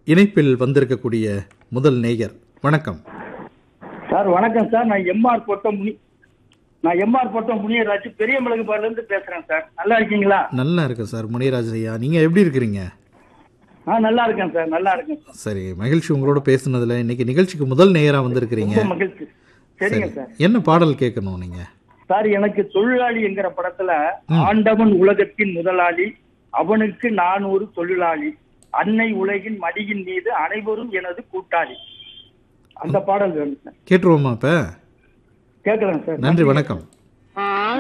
இணைப்பில் வந்திருக்கக்கூடிய முதல் நேயர் வணக்கம் சார் வணக்கம் சார் நான் எம்ஆர் பொட்டம் முனி நான் எம்ஆர் பொட்டம் முனியராஜ் பெரிய மிளகுபாடுல இருந்து பேசுறேன் சார் நல்லா இருக்கீங்களா நல்லா இருக்கு சார் முனிராஜ் ஐயா நீங்க எப்படி இருக்கிறீங்க ஆ நல்லா இருக்கேன் சார் நல்லா இருக்கேன் சார் சரி மகிழ்ச்சி உங்களோட பேசுனதுல இன்னைக்கு நிகழ்ச்சிக்கு முதல் நேயரா வந்திருக்கிறீங்க ரொம்ப மகிழ்ச்சி சரிங்க சரி சார் என்ன பாடல் கேட்கணும் நீங்க சார் எனக்கு தொழிலாளி என்கிற படத்துல ஆண்டவன் உலகத்தின் முதலாளி அவனுக்கு நான் ஒரு தொழிலாளி அன்னை உலகின் மடியின் மீது அனைவரும் எனது கூட்டாளி அந்த பாடல் வேணும் சார் கேட்டுருவோமா இப்ப கேட்கலாம் சார் நன்றி வணக்கம்